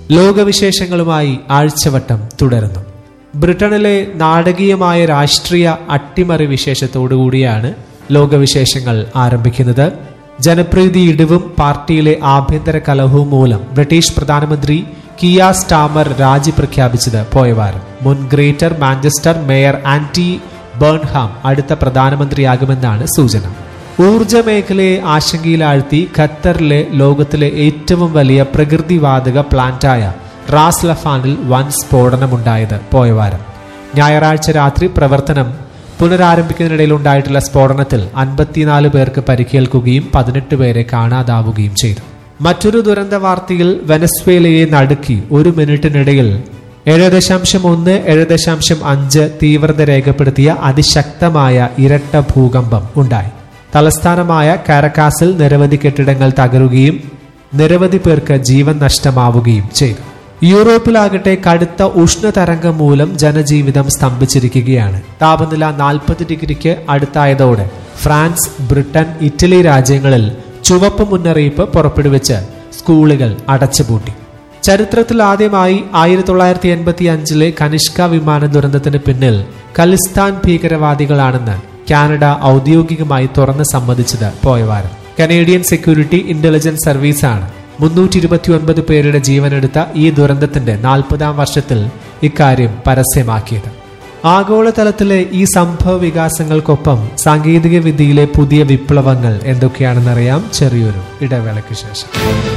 ലോകവിശേഷങ്ങളുമായി ആഴ്ചവട്ടം തുടരുന്നു ബ്രിട്ടനിലെ നാടകീയമായ രാഷ്ട്രീയ അട്ടിമറി വിശേഷത്തോടുകൂടിയാണ് ലോകവിശേഷങ്ങൾ ആരംഭിക്കുന്നത് ജനപ്രീതി ഇടിവും പാർട്ടിയിലെ ആഭ്യന്തര കലഹവും മൂലം ബ്രിട്ടീഷ് പ്രധാനമന്ത്രി കിയ സ്റ്റാമർ രാജി പ്രഖ്യാപിച്ചത് പോയവാരം മുൻ greater Manchester mayor Andy Burnham അടുത്ത പ്രധാനമന്ത്രിയാകുമെന്നാണ് സൂചന ഊർജ മേഖലയെ ആശങ്കയിലാഴ്ത്തി ഖത്തറിലെ ലോകത്തിലെ ഏറ്റവും വലിയ പ്രകൃതിവാതക പ്ലാന്റായ റാസ് ലഫാനിൽ വൻ സ്ഫോടനമുണ്ടായത് പോയവാരം ഞായറാഴ്ച രാത്രി പ്രവർത്തനം പുനരാരംഭിക്കുന്നതിനിടയിൽ ഉണ്ടായിട്ടുള്ള സ്ഫോടനത്തിൽ അൻപത്തിനാല് പേർക്ക് പരിക്കേൽക്കുകയും പതിനെട്ട് പേരെ കാണാതാവുകയും ചെയ്തു മറ്റൊരു ദുരന്ത വാർത്തയിൽ വെനസ്വേലയെ നടുക്കി ഒരു മിനിറ്റിനിടയിൽ ഏഴ് ദശാംശം ഒന്ന് ഏഴ് ദശാംശം അഞ്ച് തീവ്രത രേഖപ്പെടുത്തിയ അതിശക്തമായ ഇരട്ട ഭൂകമ്പം ഉണ്ടായി തലസ്ഥാനമായ കാരക്കാസിൽ നിരവധി കെട്ടിടങ്ങൾ തകരുകയും നിരവധി പേർക്ക് ജീവൻ നഷ്ടമാവുകയും ചെയ്തു യൂറോപ്പിലാകട്ടെ കടുത്ത ഉഷ്ണതരംഗം മൂലം ജനജീവിതം സ്തംഭിച്ചിരിക്കുകയാണ് താപനില നാൽപ്പത് ഡിഗ്രിക്ക് അടുത്തായതോടെ ഫ്രാൻസ് ബ്രിട്ടൻ ഇറ്റലി രാജ്യങ്ങളിൽ ചുവപ്പ് മുന്നറിയിപ്പ് പുറപ്പെടുവിച്ച് സ്കൂളുകൾ അടച്ചുപൂട്ടി ചരിത്രത്തിൽ ആദ്യമായി ആയിരത്തി തൊള്ളായിരത്തി എൺപത്തി അഞ്ചിലെ കനിഷ്ക വിമാന ദുരന്തത്തിന് പിന്നിൽ ഖലിസ്ഥാൻ ഭീകരവാദികളാണെന്ന് കാനഡ ഔദ്യോഗികമായി തുറന്ന് സമ്മതിച്ചത് പോയവാരം കനേഡിയൻ സെക്യൂരിറ്റി ഇന്റലിജൻസ് സർവീസാണ് മുന്നൂറ്റി ഇരുപത്തി ഒൻപത് പേരുടെ ജീവനെടുത്ത ഈ ദുരന്തത്തിന്റെ നാൽപ്പതാം വർഷത്തിൽ ഇക്കാര്യം പരസ്യമാക്കിയത് ആഗോളതലത്തിലെ ഈ സംഭവ വികാസങ്ങൾക്കൊപ്പം സാങ്കേതിക വിദ്യയിലെ പുതിയ വിപ്ലവങ്ങൾ എന്തൊക്കെയാണെന്നറിയാം ചെറിയൊരു ഇടവേളയ്ക്ക് ശേഷം